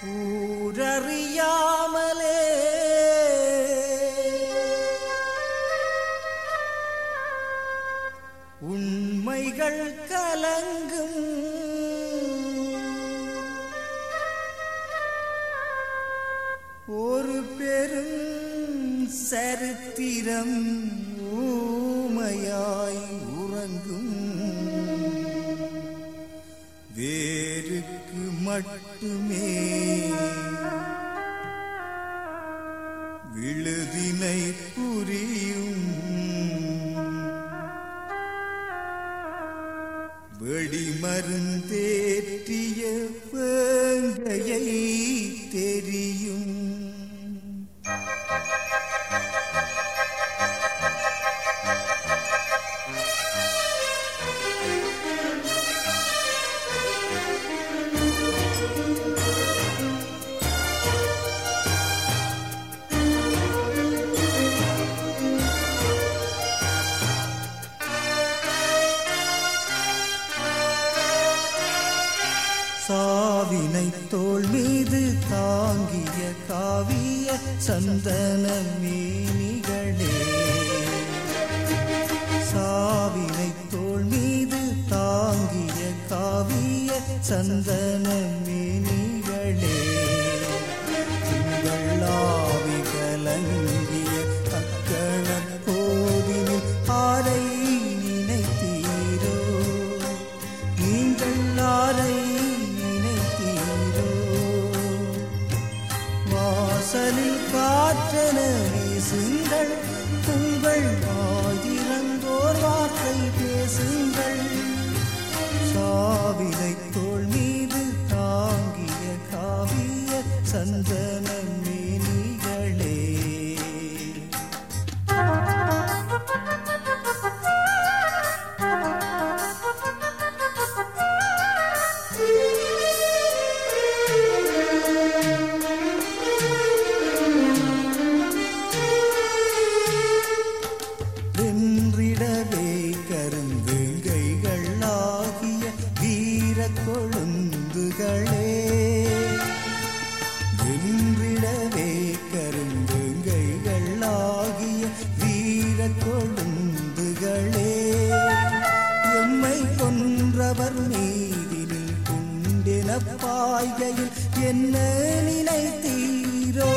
ஊரறியாமலே உண்மைகள் கலங்கும் ஒரு பெரும் சரித்திரம் ஊமையாய் உறங்கும் வேருக்கு மட்டுமே விழுதினை புரியும் வெடிமருந்தேற்றிய வேங்கையை தெரியும் சாவினை தோள் மீது தாங்கிய காவிய சந்தன மேனிகளே சாவினை தோள் மீது தாங்கிய காவிய சந்தன மேனிகளே உங்கள் ஆவி கலங்கிய அக்கண போதினில் ஆரை நினைத்தீரோ நீங்கள் ஆரை நினைத்தீரோ வாசலில் காற்றென வீசுங்கள் உங்கள் ஆயிரந்தோர் வார்த்தை பேசுங்கள் சாவினை தோள் மீது தாங்கிய காவிய சந்தன மேனிகளே வென்றிடவே கருந்துங்கைகள் ஆகிய வீர கொழுந்துகளே வென்றிடவே கருந்துங்கைகள் ஆகிய வீர கொழுந்துகளே எம்மை கொன்றவர் மீதினில் குண்டென பாய்கையில் என்ன நினைத்தீரோ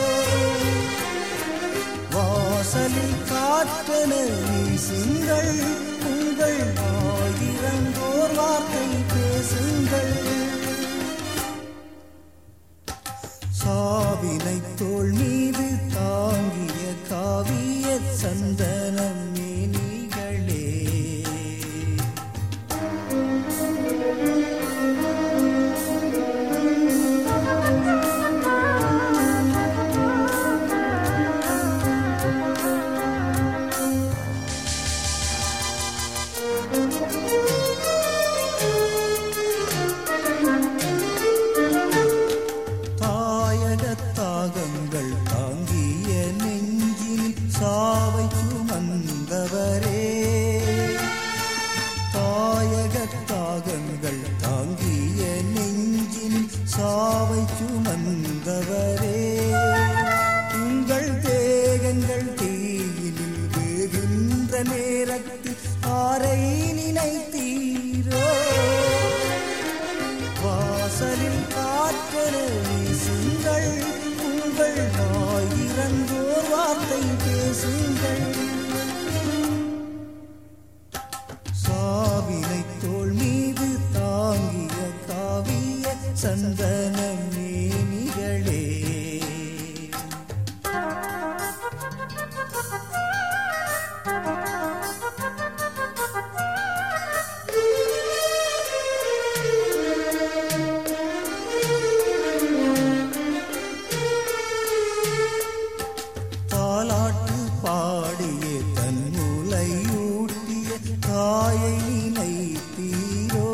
வாசலில் காற்றென வீசுங்கள் உங்கள் ஆயிரங்கோர் வார்த்தை பேசுங்கள் சாவினை தோள் மீது தாங்கிய காவிய சந்தன மேனிகளே தாயகத் தாகங்கள் தாங்கிய நெஞ்சில் சாவை சுமந்தவரே தாயகத் தாகங்கள் தாங்கிய நெஞ்சில் சாவை சுமந்தவரே உங்கள் தேகங்கள் தீயிலில் வேகின்ற நேரத்தில் ஆரை நினைத்தீரோ வாசலில் காற்றென வீசுங்கள் உங்கள் ஆயிரங்கோர் வார்த்தை பேசுங்கள் சாவினை தோள் மீது தாங்கிய காவிய சந்தன மேனிகளே தாலாட்டு பாடிய தன்முலை ஊட்டிய தாயை நினைத்தீரோ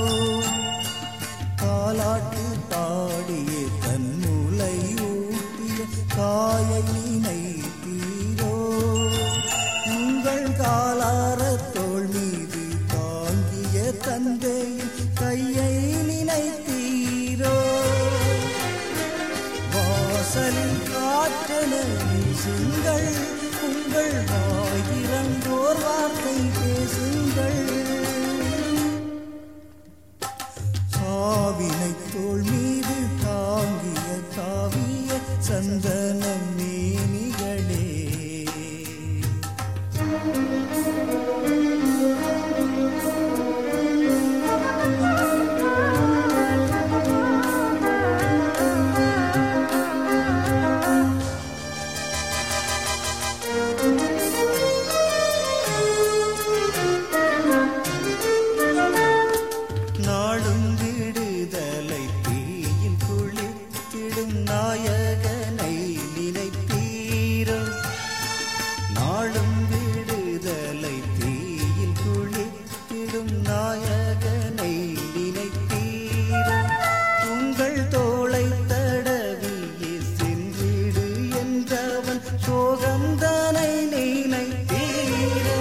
தாலாட்டு பாடிய தன்முலை ஊட்டிய தாயை நினைத்தீரோ உங்கள் காலார தோள் மீது தாங்கிய தந்தையின் கையை நினைத்தீரோ காற்றென வீசுங்கள் உங்கள் வாயிரங்கோர் வார்த்தை பேசுங்கள் சாவினை தோள் மீது தாங்கிய காவிய சந்தன மேனிகளே நாளும் விடுதலை தீயில் குளித்திடும் நாயகனை நினைத்தீரோ நாளும் விடுதலை தீயில் குளித்திடும் நாயகனை நினைத்தீரோ உங்கள் தோளை தடவியே சென்றிடு என்றவன் சோகந்தனை நினைத்தீரோ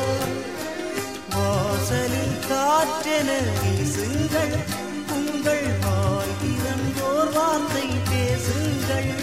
வாசலில் காற்றென வீசுங்கள் உங்கள் வாய் திறந்தோர் வார்த்தை பேசுங்கள்